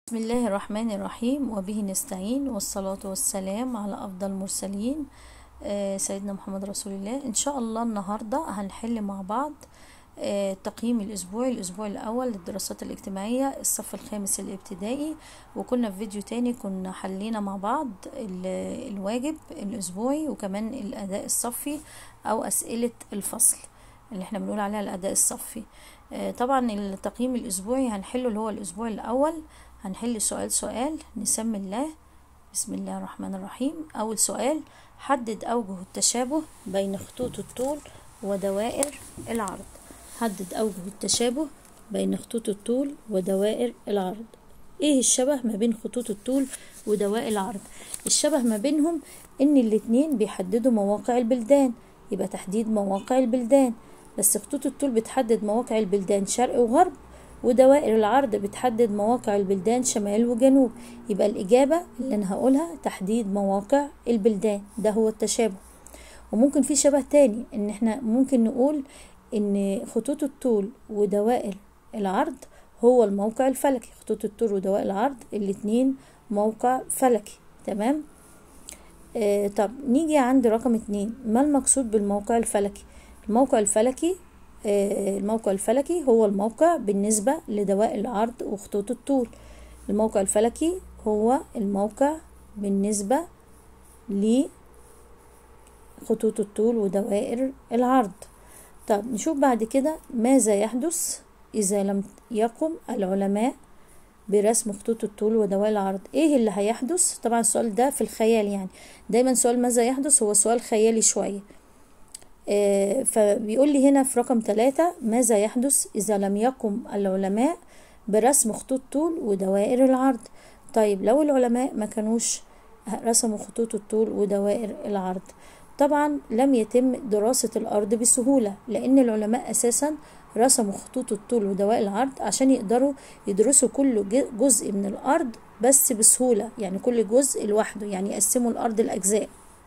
بسم الله الرحمن الرحيم وبه نستعين والصلاة والسلام على أفضل المرسلين آه، سيدنا محمد رسول الله إن شاء الله النهاردة هنحل مع بعض آه، تقييم الأسبوع الأسبوع الأول للدراسات الاجتماعية الصف الخامس الابتدائي وكنا في فيديو تاني كنا حلينا مع بعض ال- الواجب الأسبوعي وكمان الأداء الصفي أو أسئلة الفصل اللي احنا بنقول عليها الأداء الصفي آه، طبعا التقييم الأسبوعي هنحله اللي هو الأسبوع الأول هنحل سؤال سؤال نسمي الله بسم الله الرحمن الرحيم أول سؤال حدد أوجه التشابه بين خطوط الطول ودوائر العرض حدد أوجه التشابه بين خطوط الطول ودوائر العرض ايه الشبه ما بين خطوط الطول ودوائر العرض الشبه ما بينهم ان الاتنين بيحددوا مواقع البلدان يبقى تحديد مواقع البلدان بس خطوط الطول بتحدد مواقع البلدان شرق وغرب ودوائر العرض بتحدد مواقع البلدان شمال وجنوب يبقى الإجابة اللي أنا هقولها تحديد مواقع البلدان ده هو التشابه وممكن في شبه تاني ان احنا ممكن نقول ان خطوط الطول ودوائر العرض هو الموقع الفلكي خطوط الطول ودوائر العرض الاتنين موقع فلكي تمام آه طب نيجي عند رقم اتنين ما المقصود بالموقع الفلكي الموقع الفلكي آه الموقع الفلكي هو الموقع بالنسبة لدوائر العرض وخطوط الطول الموقع الفلكي هو الموقع بالنسبة لخطوط الطول ودوائر العرض طب نشوف بعد كده ماذا يحدث إذا لم يقم العلماء برسم خطوط الطول ودوائر العرض ايه اللي هيحدث طبعا السؤال ده في الخيال يعني دايما سؤال ماذا يحدث هو سؤال خيالي شوية آه فبيقول لي هنا في رقم ثلاثة ماذا يحدث إذا لم يقم العلماء برسم خطوط طول ودوائر العرض طيب لو العلماء ما كانوش رسموا خطوط الطول ودوائر العرض طبعا لم يتم دراسة الأرض بسهولة لأن العلماء أساسا رسموا خطوط الطول ودوائر العرض عشان يقدروا يدرسوا كل جزء من الأرض بس بسهولة يعني كل جزء لوحده يعني يقسموا الأرض لأجزاء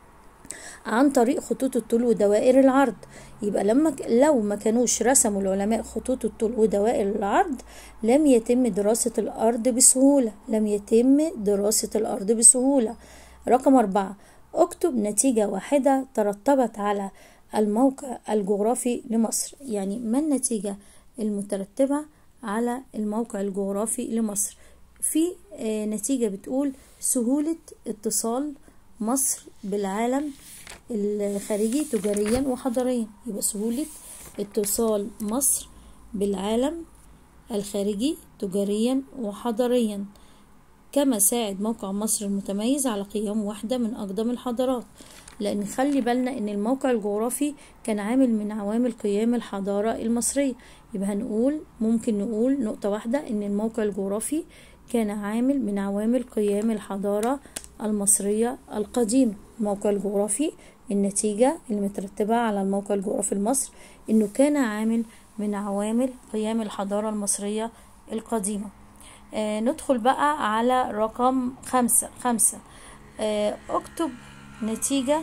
عن طريق خطوط الطول ودوائر العرض يبقى لما ك... لو ما كانوش رسموا العلماء خطوط الطول ودوائر العرض لم يتم دراسة الأرض بسهولة لم يتم دراسة الأرض بسهولة رقم أربعة اكتب نتيجة واحدة ترتبت على الموقع الجغرافي لمصر يعني ما النتيجة المترتبة على الموقع الجغرافي لمصر في آه نتيجة بتقول سهولة اتصال مصر بالعالم الخارجي تجاريا وحضاريا يبقى سهولة اتصال مصر بالعالم الخارجي تجاريا وحضاريا كما ساعد موقع مصر المتميز على قيام واحدة من أقدم الحضارات لأن خلي بالنا إن الموقع الجغرافي كان عامل من عوامل قيام الحضارة المصرية يبقى هنقول ممكن نقول نقطة واحدة إن الموقع الجغرافي كان عامل من عوامل قيام الحضارة المصرية القديمة الموقع الجغرافي النتيجة المترتبة على الموقع الجغرافي لمصر إنه كان عامل من عوامل قيام الحضارة المصرية القديمة آه ندخل بقى على رقم خمسة خمسة آه اكتب نتيجة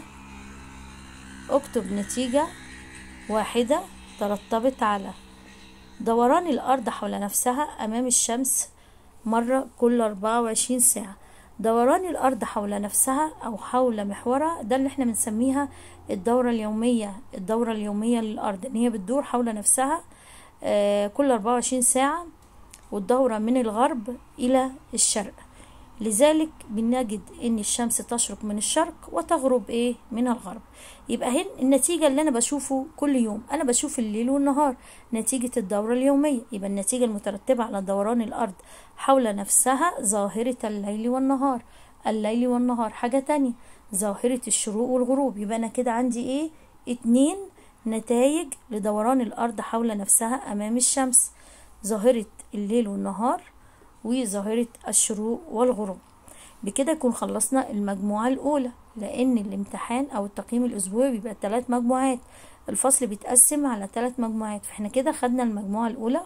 اكتب نتيجة واحدة ترتبت على دوران الأرض حول نفسها أمام الشمس مرة كل 24 ساعة دوران الأرض حول نفسها أو حول محورها ده اللي احنا بنسميها الدورة اليومية الدورة اليومية للأرض إن هي بتدور حول نفسها آه كل 24 ساعة والدورة من الغرب إلى الشرق لذلك بنجد ان الشمس تشرق من الشرق وتغرب ايه من الغرب يبقى هنا النتيجة اللي انا بشوفه كل يوم انا بشوف الليل والنهار نتيجة الدورة اليومية يبقى النتيجة المترتبة على دوران الارض حول نفسها ظاهرة الليل والنهار الليل والنهار حاجة تانية ظاهرة الشروق والغروب يبقى انا كده عندي ايه اتنين نتائج لدوران الارض حول نفسها امام الشمس ظاهرة الليل والنهار وظاهرة الشروق والغروب بكده يكون خلصنا المجموعة الأولى لأن الامتحان أو التقييم الأسبوعي بيبقى ثلاث مجموعات الفصل بيتقسم على ثلاث مجموعات فاحنا كده خدنا المجموعة الأولى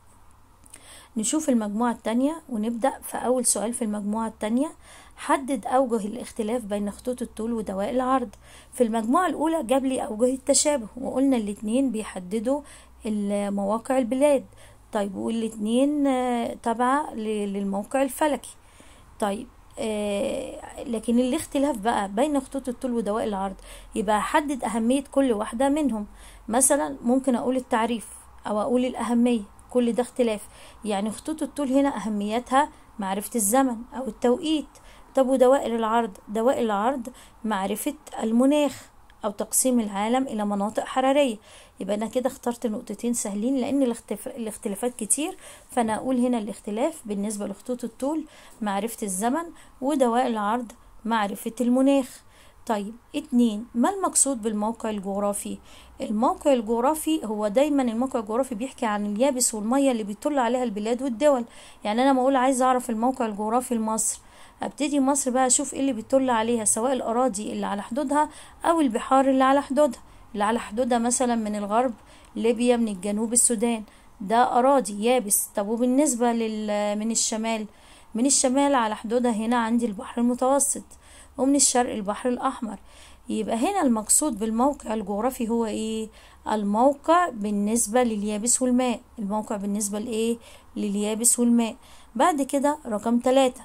نشوف المجموعة التانية ونبدأ في أول سؤال في المجموعة التانية حدد أوجه الاختلاف بين خطوط الطول ودوائر العرض في المجموعة الأولى جاب لي أوجه التشابه وقلنا الاتنين بيحددوا مواقع البلاد طيب والاتنين آه، تابعة ل- للموقع الفلكي طيب آه لكن الاختلاف بقى بين خطوط الطول ودوائر العرض يبقى أحدد أهمية كل واحدة منهم مثلا ممكن أقول التعريف أو أقول الأهمية كل ده اختلاف يعني خطوط الطول هنا أهميتها معرفة الزمن أو التوقيت طب ودوائر العرض دوائر العرض معرفة المناخ أو تقسيم العالم إلى مناطق حرارية يبقى أنا كده اخترت نقطتين سهلين لأن الاختف... الاختلافات كتير فأنا أقول هنا الاختلاف بالنسبة لخطوط الطول معرفة الزمن ودوائر العرض معرفة المناخ طيب اتنين ما المقصود بالموقع الجغرافي الموقع الجغرافي هو دايما الموقع الجغرافي بيحكي عن اليابس والمية اللي بيطل عليها البلاد والدول يعني انا ما اقول عايز اعرف الموقع الجغرافي لمصر ابتدي مصر بقى اشوف ايه اللي بيطل عليها سواء الاراضي اللي على حدودها او البحار اللي على حدودها اللي على حدودها مثلا من الغرب ليبيا من الجنوب السودان ده اراضي يابس طب وبالنسبة لل من الشمال من الشمال على حدودها هنا عندي البحر المتوسط ومن الشرق البحر الأحمر يبقى هنا المقصود بالموقع الجغرافي هو ايه الموقع بالنسبة لليابس والماء الموقع بالنسبة لايه لليابس والماء بعد كده رقم ثلاثة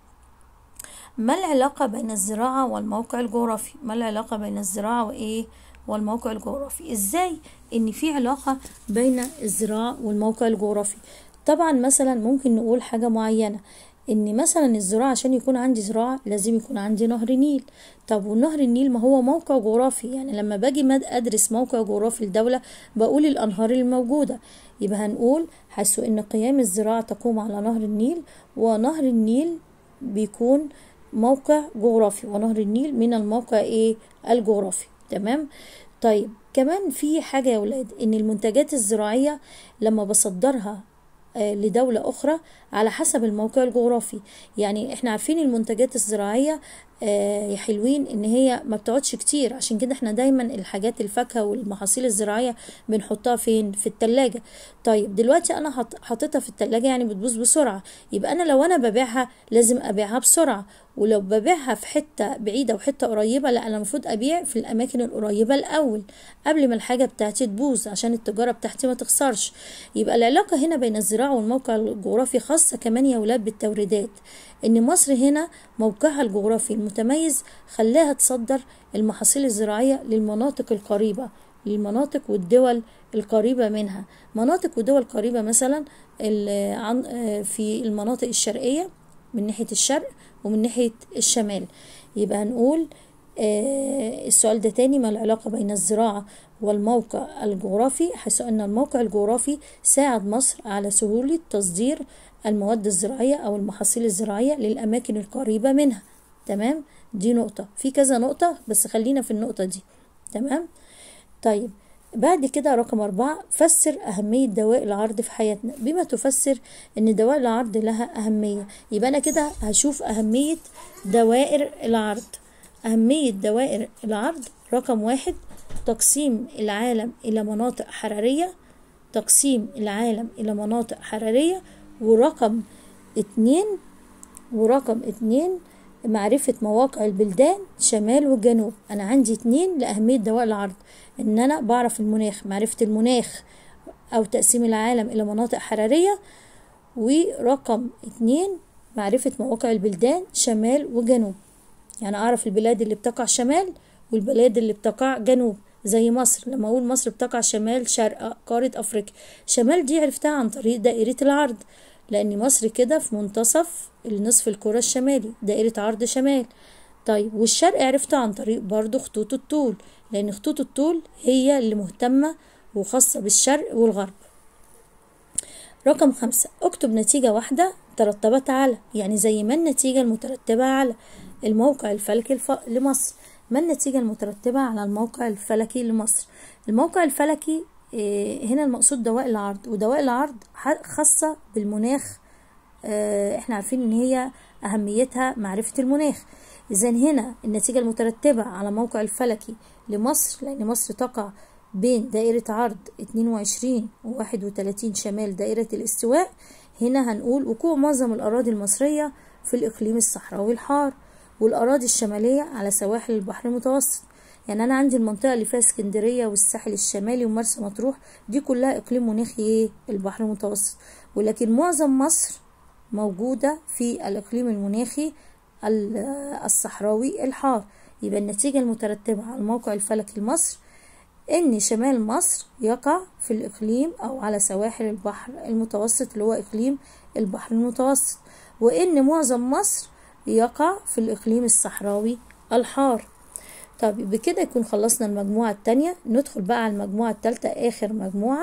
ما العلاقة بين الزراعة والموقع الجغرافي ما العلاقة بين الزراعة وايه والموقع الجغرافي ازاي ان في علاقة بين الزراعة والموقع الجغرافي طبعا مثلا ممكن نقول حاجة معينة ان مثلا الزراعة عشان يكون عندي زراعة لازم يكون عندي نهر النيل طب والنهر النيل ما هو موقع جغرافي يعني لما باجي مد ادرس موقع جغرافي لدولة بقول الانهار الموجودة يبقى هنقول حيث ان قيام الزراعة تقوم على نهر النيل ونهر النيل بيكون موقع جغرافي ونهر النيل من الموقع ايه الجغرافي تمام طيب كمان في حاجة يا ولاد ان المنتجات الزراعية لما بصدرها آه، لدولة أخرى على حسب الموقع الجغرافي يعني احنا عارفين المنتجات الزراعية آه، يا حلوين ان هي ما بتقعدش كتير عشان كده احنا دايما الحاجات الفاكهة والمحاصيل الزراعية بنحطها فين في التلاجة طيب دلوقتي انا حط- حطيتها في التلاجة يعني بتبوظ بسرعة يبقى انا لو انا ببيعها لازم ابيعها بسرعة ولو ببيعها في حتة بعيدة وحتة قريبة لا انا المفروض ابيع في الاماكن القريبة الاول قبل ما الحاجة بتاعتي تبوظ عشان التجارة بتاعتي ما تخسرش يبقى العلاقة هنا بين الزراعة والموقع الجغرافي خاصة كمان يا ولاد بالتوريدات ان مصر هنا موقعها الجغرافي المتميز خلاها تصدر المحاصيل الزراعية للمناطق القريبة للمناطق والدول القريبة منها مناطق ودول قريبة مثلا ال- عن- آه، في المناطق الشرقية من ناحية الشرق ومن ناحية الشمال يبقى هنقول آه، السؤال ده تاني ما العلاقة بين الزراعة والموقع الجغرافي حيث أن الموقع الجغرافي ساعد مصر على سهولة تصدير المواد الزراعية أو المحاصيل الزراعية للأماكن القريبة منها تمام دي نقطة في كذا نقطة بس خلينا في النقطة دي تمام طيب بعد كده رقم أربعة فسر أهمية دوائر العرض في حياتنا بما تفسر أن دوائر العرض لها أهمية يبقى أنا كده هشوف أهمية دوائر العرض أهمية دوائر العرض رقم واحد تقسيم العالم إلى مناطق حرارية تقسيم العالم إلى مناطق حرارية ورقم اتنين ورقم اتنين معرفة مواقع البلدان شمال وجنوب أنا عندي اتنين لأهمية دوائر العرض إن أنا بعرف المناخ معرفة المناخ أو تقسيم العالم إلى مناطق حرارية ورقم اتنين معرفة مواقع البلدان شمال وجنوب يعني أعرف البلاد اللي بتقع شمال والبلاد اللي بتقع جنوب زي مصر لما أقول مصر بتقع شمال شرق قارة أفريقيا شمال دي عرفتها عن طريق دائرة العرض لأن مصر كده في منتصف النصف الكرة الشمالي دائرة عرض شمال طيب والشرق عرفته عن طريق برضو خطوط الطول لأن خطوط الطول هي اللي مهتمة وخاصة بالشرق والغرب رقم خمسة اكتب نتيجة واحدة ترتبت على يعني زي ما النتيجة المترتبة على الموقع الفلكي الف... لمصر ما النتيجة المترتبة على الموقع الفلكي لمصر الموقع الفلكي إيه هنا المقصود دوائر العرض ودوائر العرض ح- خاصة بالمناخ آه، احنا عارفين ان هي اهميتها معرفة المناخ اذا هنا النتيجة المترتبة على موقع الفلكي لمصر لان مصر تقع بين دائرة عرض 22 و 31 شمال دائرة الاستواء هنا هنقول وقوع معظم الأراضي المصرية في الإقليم الصحراوي الحار والأراضي الشمالية على سواحل البحر المتوسط يعني انا عندي المنطقه اللي فيها اسكندريه والساحل الشمالي ومرسى مطروح دي كلها اقليم مناخي ايه البحر المتوسط ولكن معظم مصر موجوده في الاقليم المناخي الصحراوي الحار يبقى النتيجه المترتبه على الموقع الفلكي لمصر ان شمال مصر يقع في الاقليم او على سواحل البحر المتوسط اللي هو اقليم البحر المتوسط وان معظم مصر يقع في الاقليم الصحراوي الحار طب بكده يكون خلصنا المجموعة التانية ندخل بقى على المجموعة التالتة آخر مجموعة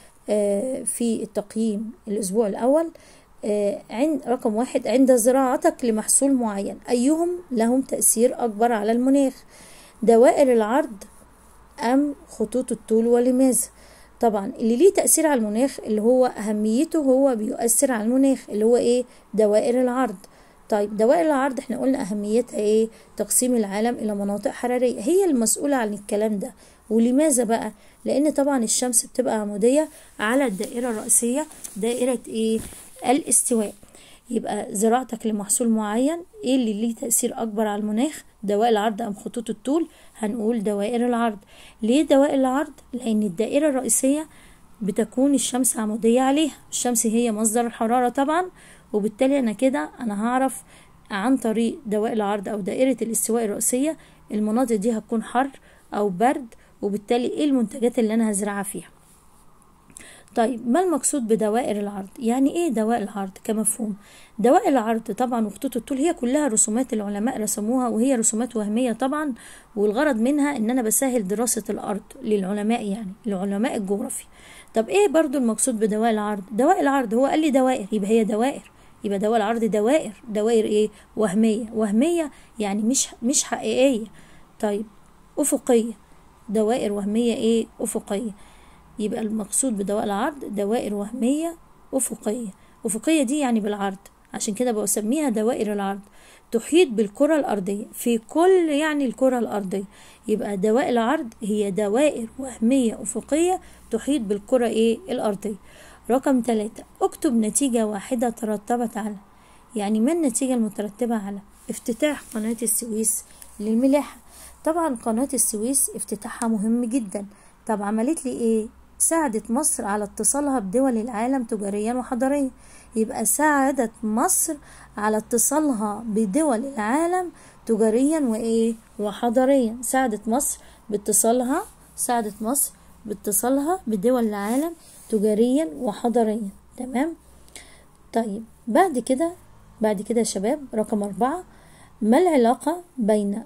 في التقييم الأسبوع الأول عند رقم واحد عند زراعتك لمحصول معين أيهم لهم تأثير أكبر على المناخ دوائر العرض أم خطوط الطول ولماذا طبعا اللي ليه تأثير على المناخ اللي هو أهميته هو بيؤثر على المناخ اللي هو إيه دوائر العرض طيب دوائر العرض احنا قلنا أهميتها إيه تقسيم العالم إلى مناطق حرارية هي المسؤولة عن الكلام ده ولماذا بقى لأن طبعا الشمس بتبقى عمودية على الدائرة الرئيسية دائرة إيه الاستواء يبقى زراعتك لمحصول معين ايه اللي ليه تأثير أكبر على المناخ دوائر العرض أم خطوط الطول هنقول دوائر العرض ليه دوائر العرض لأن الدائرة الرئيسية بتكون الشمس عمودية عليها الشمس هي مصدر الحرارة طبعا وبالتالي أنا كده أنا هعرف عن طريق دوائر العرض أو دائرة الاستواء الرئيسية المناطق دي هتكون حر أو برد وبالتالي ايه المنتجات اللي أنا هزرعها فيها طيب ما المقصود بدوائر العرض يعني ايه دوائر العرض كمفهوم دوائر العرض طبعا وخطوط الطول هي كلها رسومات العلماء رسموها وهي رسومات وهميه طبعا والغرض منها ان انا بسهل دراسه الارض للعلماء يعني لعلماء الجغرافيا طب ايه برضو المقصود بدوائر العرض دوائر العرض هو قال لي دوائر يبقى هي دوائر يبقى دوائر العرض دوائر دوائر ايه وهميه وهميه يعني مش مش حقيقيه طيب افقيه دوائر وهميه ايه افقيه يبقى المقصود بدوائر العرض دوائر وهمية أفقية أفقية دي يعني بالعرض عشان كده بسميها دوائر العرض تحيط بالكرة الأرضية في كل يعني الكرة الأرضية يبقى دوائر العرض هي دوائر وهمية أفقية تحيط بالكرة إيه الأرضية رقم ثلاثة اكتب نتيجة واحدة ترتبت على يعني ما النتيجة المترتبة على افتتاح قناة السويس للملاحة طبعا قناة السويس افتتاحها مهم جدا طب عملت لي ايه ساعدت مصر على اتصالها بدول العالم تجاريا وحضاريا يبقى ساعدت مصر على اتصالها بدول العالم تجاريا وايه وحضاريا ساعدت مصر باتصالها ساعدت مصر باتصالها بدول العالم تجاريا وحضاريا تمام طيب بعد كده بعد كده يا شباب رقم أربعة ما العلاقة بين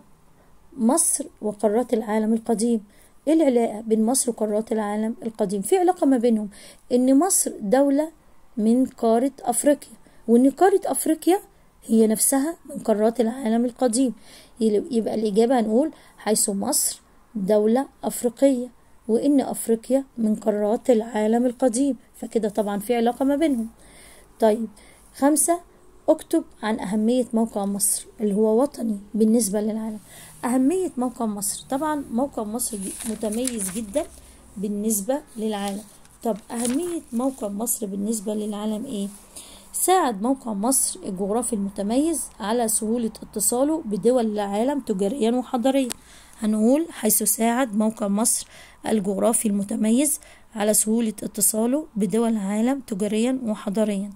مصر وقارات العالم القديم ايه العلاقة بين مصر وقارات العالم القديم في علاقة ما بينهم ان مصر دولة من قارة افريقيا وان قارة افريقيا هي نفسها من قارات العالم القديم يبقى الاجابة هنقول حيث مصر دولة افريقية وان افريقيا من قارات العالم القديم فكده طبعا في علاقة ما بينهم طيب خمسة اكتب عن أهمية موقع مصر اللي هو وطني بالنسبة للعالم أهمية موقع مصر طبعا موقع مصر متميز جدا بالنسبة للعالم طب أهمية موقع مصر بالنسبة للعالم إيه؟ ساعد موقع مصر الجغرافي المتميز على سهولة اتصاله بدول العالم تجاريا وحضاريا هنقول حيث ساعد موقع مصر الجغرافي المتميز على سهولة اتصاله بدول العالم تجاريا وحضاريا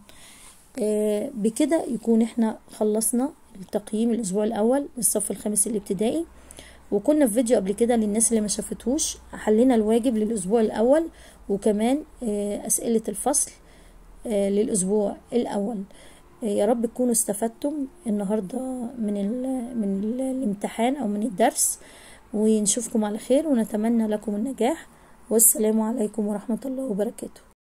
آه بكده يكون احنا خلصنا التقييم الاسبوع الاول للصف الخامس الابتدائي وكنا في فيديو قبل كده للناس اللي ما شافتهوش حلينا الواجب للاسبوع الاول وكمان آه اسئله الفصل آه للاسبوع الاول يا رب تكونوا استفدتم النهارده من من الامتحان او من الدرس ونشوفكم على خير ونتمنى لكم النجاح والسلام عليكم ورحمه الله وبركاته